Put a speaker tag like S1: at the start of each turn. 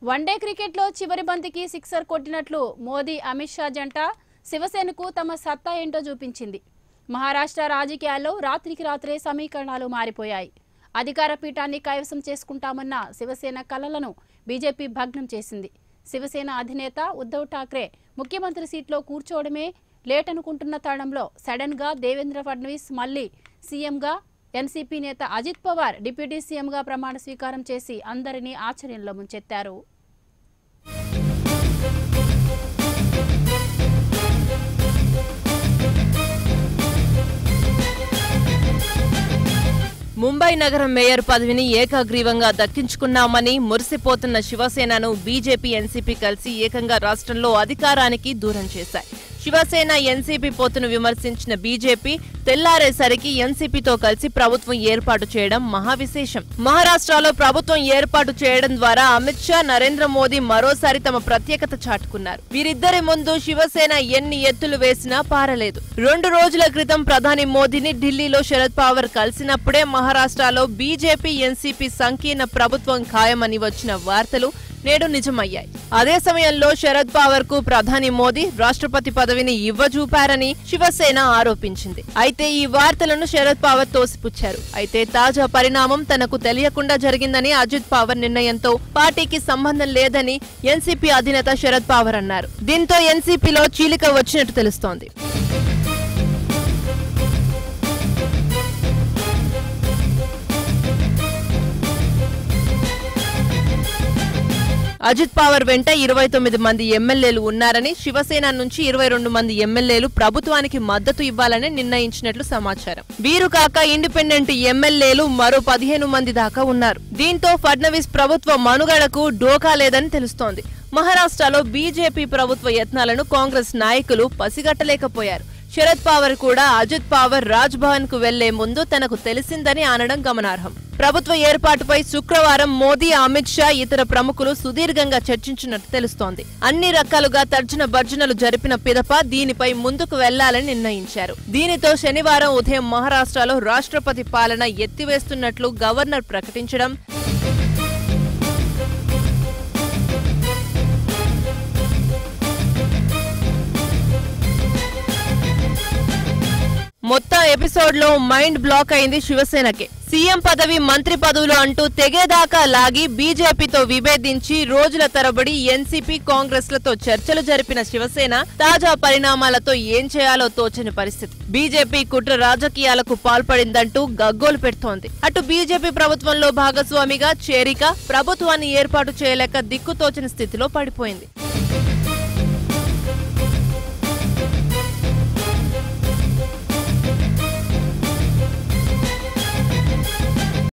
S1: one day క్రికెట్లో చివరి బంతికి సిక్సర్ కొట్టినట్లు మోదీ అమిత్ షా జంట శివసేనకు తమ సత్తా ఏంటో చూపించింది మహారాష్ట్ర రాజకీయాల్లో రాత్రికి రాత్రే సమీకరణాలు మారిపోయాయి అధికార పీఠాన్ని కైవసం చేసుకుంటామన్న శివసేన కలలను బీజేపీ భగ్నం చేసింది శివసేన అధినేత ఉద్ధవ్ ఠాక్రే ముఖ్యమంత్రి సీట్లో కూర్చోవడమే లేట్ అనుకుంటున్న తరుణంలో సడన్ గా దేవేంద్ర ఫడ్నవీస్ మళ్లీ సీఎంగా ఎన్సీపీ నేత అజిత్ పవార్ డిప్యూటీ సీఎంగా ప్రమాణ స్వీకారం చేసి అందరినీ ఆశ్చర్యంలో ముంచెత్తారు
S2: ముంబై నగరం మేయర్ పదవిని ఏకగ్రీవంగా దక్కించుకున్నామని మురిసిపోతున్న శివసేనను బీజేపీ ఎన్సీపీ కలిసి ఏకంగా రాష్ట్రంలో అధికారానికి దూరం చేశాయి శివసేన ఎన్సీపీ పొత్తును విమర్శించిన బీజేపీ తెల్లారేసరికి ఎన్సీపీతో కలిసి ప్రభుత్వం ఏర్పాటు చేయడం మహావిశేషం మహారాష్ట్రలో ప్రభుత్వం ఏర్పాటు చేయడం ద్వారా అమిత్ షా నరేంద్ర మోదీ మరోసారి తమ ప్రత్యేకత చాటుకున్నారు వీరిద్దరి ముందు శివసేన ఎన్ని ఎత్తులు వేసినా పారలేదు రెండు రోజుల క్రితం ప్రధాని మోదీని ఢిల్లీలో శరద్ పవార్ కలిసినప్పుడే మహారాష్ట్రలో బీజేపీ ఎన్సీపీ సంకీర్ణ ప్రభుత్వం ఖాయమని వచ్చిన వార్తలు నేడు నిజమయ్యాయి అదే సమయంలో శరద్ పవార్ కు ప్రధాని మోదీ రాష్ట్రపతి పదవిని ఇవ్వజూపారని శివసేన ఆరోపించింది అయితే ఈ వార్తలను శరద్ పవార్ తోసిపుచ్చారు అయితే తాజా పరిణామం తనకు తెలియకుండా జరిగిందని అజిత్ పవార్ నిర్ణయంతో పార్టీకి సంబంధం లేదని ఎన్సీపీ అధినేత శరద్ పవార్ అన్నారు దీంతో ఎన్సీపీలో చీలిక వచ్చినట్టు తెలుస్తోంది అజిత్ పవార్ వెంట ఇరవై తొమ్మిది మంది ఎమ్మెల్యేలు ఉన్నారని శివసేన నుంచి ఇరవై రెండు మంది ఎమ్మెల్యేలు ప్రభుత్వానికి మద్దతు ఇవ్వాలని నిర్ణయించినట్లు సమాచారం వీరు కాక ఇండిపెండెంట్ ఎమ్మెల్యేలు మరో పదిహేను మంది దాకా ఉన్నారు దీంతో ఫడ్నవీస్ ప్రభుత్వ మనుగడకు డోకా లేదని తెలుస్తోంది మహారాష్ట్రలో బీజేపీ ప్రభుత్వ యత్నాలను కాంగ్రెస్ నాయకులు పసిగట్టలేకపోయారు శరద్ పవార్ కూడా అజిత్ పవార్ రాజ్ భవన్ కు వెళ్లే ముందు తనకు తెలిసిందని అనడం గమనార్హం ప్రభుత్వ ఏర్పాటుపై శుక్రవారం మోదీ అమిత్ షా ఇతర ప్రముఖులు సుదీర్ఘంగా చర్చించినట్టు తెలుస్తోంది అన్ని రకాలుగా తర్జన భర్జనలు జరిపిన పిదప దీనిపై ముందుకు వెళ్లాలని నిర్ణయించారు దీనితో శనివారం ఉదయం మహారాష్ట్రలో రాష్ట్రపతి పాలన ఎత్తివేస్తున్నట్లు గవర్నర్ ప్రకటించడం మొత్తం ఎపిసోడ్ లో మైండ్ బ్లాక్ అయింది శివసేనకే సీఎం పదవి మంత్రి పదవులు అంటూ తెగేదాకా లాగి బీజేపీతో విభేదించి రోజుల తరబడి ఎన్సీపీ కాంగ్రెస్ లతో చర్చలు జరిపిన శివసేన తాజా పరిణామాలతో ఏం చేయాలో తోచని పరిస్థితి బీజేపీ కుట్ర రాజకీయాలకు పాల్పడిందంటూ గగ్గోలు పెడుతోంది అటు బీజేపీ ప్రభుత్వంలో భాగస్వామిగా చేరిక ప్రభుత్వాన్ని ఏర్పాటు చేయలేక దిక్కుతోచని స్థితిలో పడిపోయింది